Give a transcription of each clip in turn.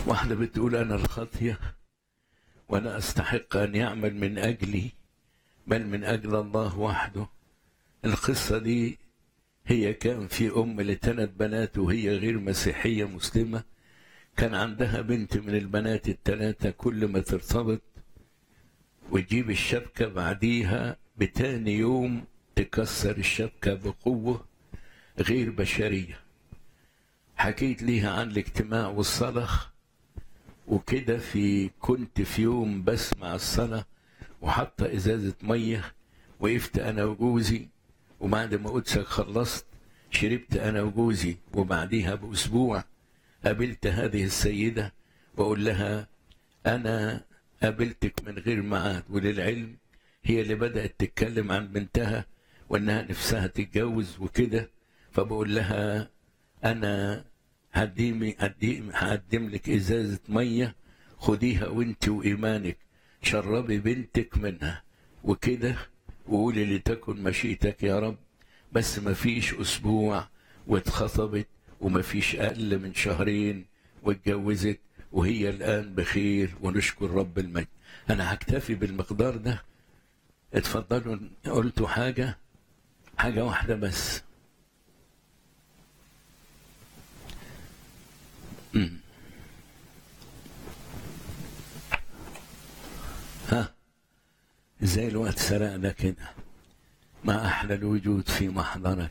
واحدة بتقول أنا الخاطية ولا أستحق أن يعمل من أجلي بل من أجل الله وحده القصة دي هي كان في أم لثلاث بنات وهي غير مسيحية مسلمة كان عندها بنت من البنات الثلاثة كل ما ترتبط وتجيب الشبكة بعديها بتاني يوم تكسر الشبكة بقوة غير بشرية حكيت ليها عن الاجتماع والصلاة وكده في كنت في يوم بسمع الصلاة وحاطة إزازة مية وقفت أنا وجوزي وبعد ما قدسك خلصت شربت أنا وجوزي وبعديها بأسبوع قابلت هذه السيدة وأقول لها أنا قابلتك من غير ميعاد وللعلم هي اللي بدأت تتكلم عن بنتها وإنها نفسها تتجوز وكده فبقول لها أنا هقدم هقدم لك إزازة مية خديها وانت وإيمانك شربي بنتك منها وكده وقولي لتكن مشيئتك يا رب بس ما فيش أسبوع واتخطبت وما فيش أقل من شهرين واتجوزت وهي الآن بخير ونشكر رب المجد أنا هكتفي بالمقدار ده اتفضلوا قلتوا حاجة حاجة واحدة بس مم. ها ازاي الوقت سرقنا كده ما احلى الوجود في محضرك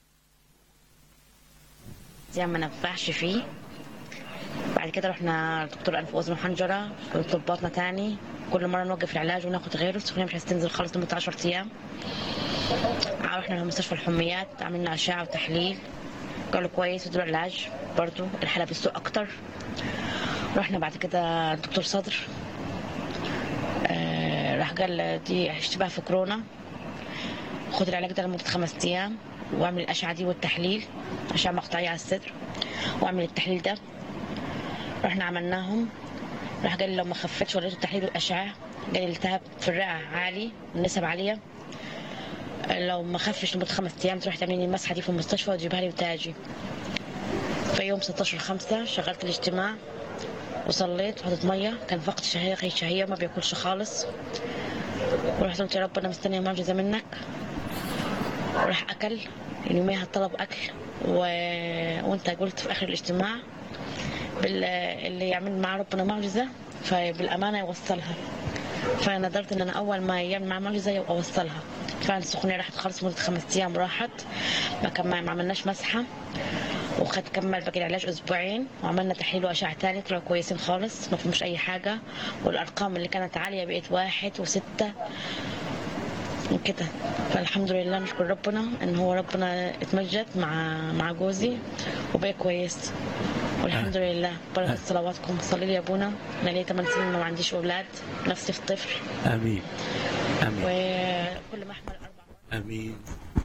زي ما نفعش فيه بعد كده رحنا لدكتور انف واذن وحنجره وطباتنا تاني كل مره نوقف العلاج وناخد غيره السخونيه مش هتنزل خالص لمده 10 ايام رحنا لمستشفى الحميات عملنا اشعه وتحليل قالوا كويس ودوا علاج برضو الحاله بتسوء اكتر رحنا بعد كده دكتور صدر آه راح قال دي اشتباه في كورونا خد العلاج ده لمده خمس ايام واعمل الاشعه دي والتحليل اشعه مقطعيه على الصدر واعمل التحليل ده رحنا عملناهم راح قال لي لو ما خفتش وريته التحليل والاشعه قال لي الالتهاب في الرئه عالي النسب عاليه لو ما خفش لمده خمس ايام تروح تعملي لي المسحه دي في المستشفى وتجيبها لي وتاجي في يوم 16 5 شغلت الاجتماع وصليت وحطيت ميه كان فقد شهيه غير شهيه ما بياكلش خالص ورحت قلت يا رب انا مستنيه معجزه منك وراح اكل يعني يوميها طلب اكل و... وانت قلت في اخر الاجتماع بال... اللي يعمل مع ربنا معجزه فبالامانه يوصلها فنظرت ان انا اول ما يعمل مع معجزه اوصلها فعلا السخونيه راحت خالص مده خمس ايام راحت ما كان ما عملناش مسحه وخد كمل باقي العلاج اسبوعين وعملنا تحليل واشعه تاني طلعوا كويسين خالص ما فيهمش اي حاجه والارقام اللي كانت عاليه بقت واحد وسته وكده فالحمد لله نشكر ربنا ان هو ربنا اتمجد مع مع جوزي وبقى كويس والحمد لله بركة صلواتكم صلي لي يا ابونا انا لي 8 سنين ما عنديش اولاد نفسي في طفل امين امين وكل ما احمل اربع امين